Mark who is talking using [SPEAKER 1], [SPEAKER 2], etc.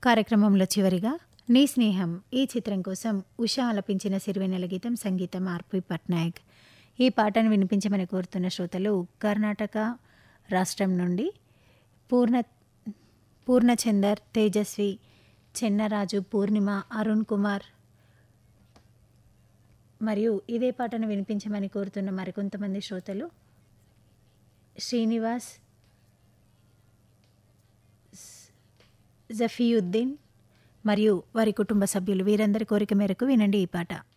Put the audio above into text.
[SPEAKER 1] కార్యక్రమంలో చివరిగా నీ స్నేహం ఈ చిత్రం కోసం ఉషా ఆలపించిన సిరివెన్నెల గీతం సంగీతం ఆర్పి పట్నాయక్ ఈ పాటను వినిపించమని కోరుతున్న శ్రోతలు కర్ణాటక రాష్ట్రం నుండి పూర్ణ పూర్ణచందర్ తేజస్వి చెన్నరాజు పూర్ణిమ అరుణ్ కుమార్ మరియు ఇదే పాటను వినిపించమని కోరుతున్న మరికొంతమంది శ్రోతలు శ్రీనివాస్ జఫీయుద్దీన్ మరియు వారి కుటుంబ సభ్యులు వీరందరి కోరిక మేరకు వినండి ఈ పాట